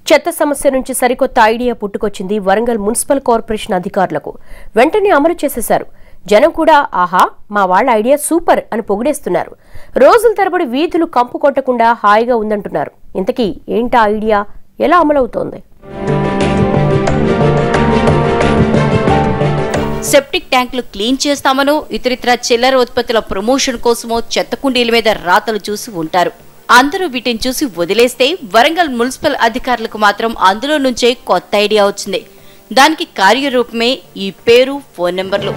చెత్త సమస్య నుంచి సరికొత్త ఐడియా పుట్టుకొచ్చింది వరంగల్ మున్సిపల్ కార్పొరేషన్ అధికారులకు వెంటనే అమలు చేసేశారు జనం కూడా ఆహా మా వాళ్ళ ఐడియా సూపర్ అని పొగిడేస్తున్నారు రోజుల తరబడి వీధులు కంపు కొట్టకుండా హాయిగా ఉందంటున్నారు ఇంతకీ ఏంటా ఐడియా ఎలా అమలవుతోంది సెప్టిక్ ట్యాంకులు క్లీన్ చేస్తామనో ఇతరితర చిల్లర ఉత్పత్తుల ప్రమోషన్ కోసమో చెత్త కుండీల మీద రాతలు చూసి ఉంటారు అందరూ వీటిని చూసి వదిలేస్తే వరంగల్ మున్సిపల్ అధికారులకు మాత్రం అందులో నుంచే కొత్త ఐడియా వచ్చింది దానికి కార్యరూపమే ఈ పేరు ఫోన్ నెంబర్లు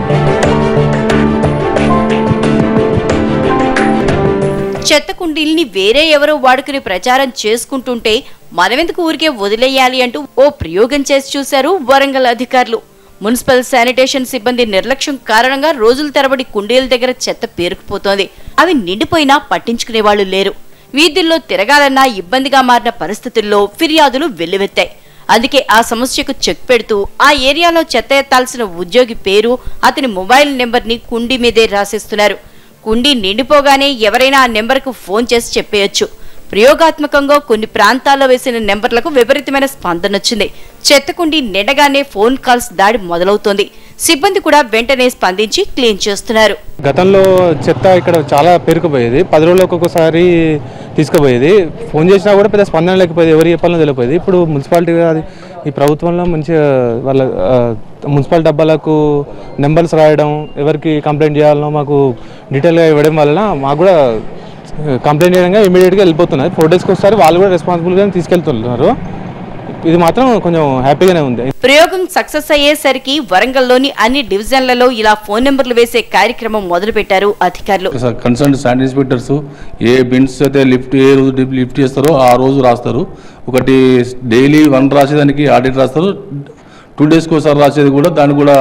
చెత్త కుండీల్ని వేరే ఎవరో వాడుకుని ప్రచారం చేసుకుంటుంటే మనమెందుకు ఊరికే వదిలేయాలి అంటూ ఓ ప్రయోగం చేసి చూశారు వరంగల్ అధికారులు మున్సిపల్ శానిటేషన్ సిబ్బంది నిర్లక్ష్యం కారణంగా రోజుల తరబడి కుండీల దగ్గర చెత్త పేరుకుపోతోంది అవి నిండిపోయినా పట్టించుకునే వాళ్ళు లేరు వీధుల్లో తిరగాలన్నా ఇబ్బందిగా మారిన పరిస్థితుల్లో ఫిర్యాదులు వెల్లువెత్తాయి అందుకే ఆ సమస్యకు చెక్ పెడుతూ ఆ ఏరియాలో చెత్త ఎత్తాల్సిన ఉద్యోగి పేరు అతని మొబైల్ నెంబర్ని కుండీ మీదే రాసేస్తున్నారు కుండీ నిండిపోగానే ఎవరైనా ఆ నెంబర్కు ఫోన్ చేసి చెప్పేయొచ్చు ప్రయోగాత్మకంగా కొన్ని ప్రాంతాల్లో వేసిన నెంబర్లకు విపరీతమైన స్పందన వచ్చింది చెత్త కుండీ నిండగానే ఫోన్ కాల్స్ దాడి మొదలవుతోంది సిబ్బంది కూడా వెంటనే స్పందించి క్లీన్ చేస్తున్నారు గతంలో చెత్త ఇక్కడ చాలా పేరుకుపోయేది పది రోజులకు ఒక్కొక్కసారి తీసుకుపోయేది ఫోన్ చేసినా కూడా పెద్ద స్పందన లేకపోయేది ఎవరు చెప్పాలో తెలియపోయేది ఇప్పుడు మున్సిపాలిటీ అది ఈ ప్రభుత్వంలో మంచిగా వాళ్ళ ఆ, మున్సిపల్ డబ్బాలకు నెంబర్స్ రాయడం ఎవరికి కంప్లైంట్ చేయాలనో మాకు డీటెయిల్గా ఇవ్వడం వలన మాకు కూడా కంప్లైంట్ చేయడంగా ఇమీడియట్గా వెళ్ళిపోతున్నారు ఫోర్ డేస్కి ఒకసారి వాళ్ళు కూడా రెస్పాన్సిబుల్గా తీసుకెళ్తున్నారు ఇది మాత్రం కొంచెం హ్యాపీగానే ఉంది ప్రయోగం సక్సెస్ అయ్యేసరికి వరంగల్లోని అన్ని డివిజన్లలో ఇలా ఫోన్ నెంబర్లు వేసే కార్యక్రమం మొదలుపెట్టారు అధికారులు కన్సర్న్ శానిటరీ ఇన్స్పెక్టర్స్ ఏ బిన్స్ అయితే లిఫ్ట్ ఏ రోజు లిఫ్ట్- లిఫ్ట్ చేస్తారో ఆ రోజు రాస్తారు ఒకటి డైలీ వన్ రాసేదానికి ఆడిట్ రాస్తారు టూ డేస్కి ఒకసారి రాసేది కూడా దానికి కూడా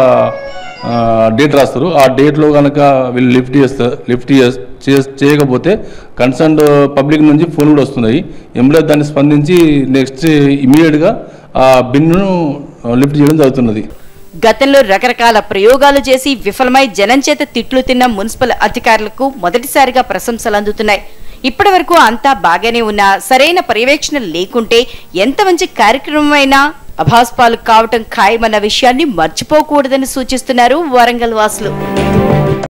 డేట్ రాస్తారు ఆ డేట్లో కనుక వీళ్ళు లిఫ్ట్ చేస్తారు లిఫ్ట్ చేస్- చేస్- చేయకపోతే కన్సర్న్ పబ్లిక్ నుంచి ఫోన్ కూడా వస్తున్నాయి ఎంబులెన్స్ దాన్ని స్పందించి నెక్స్ట్ ఇమీడియట్గా ఆ బిన్ను లిఫ్ట్ చేయడం జరుగుతున్నది గతంలో రకరకాల ప్రయోగాలు చేసి విఫలమై జనం చేత తిట్లు తిన్న మున్సిపల్ అధికారులకు మొదటిసారిగా ప్రశంసలు అందుతున్నాయి ఇప్పటి వరకు అంతా బాగానే ఉన్నా సరైన పర్యవేక్షణ లేకుంటే ఎంత మంచి కార్యక్రమం అయినా అభాస్పాలు కావటం ఖాయమన్న విషయాన్ని మర్చిపోకూడదని సూచిస్తున్నారు వరంగల్ వాసులు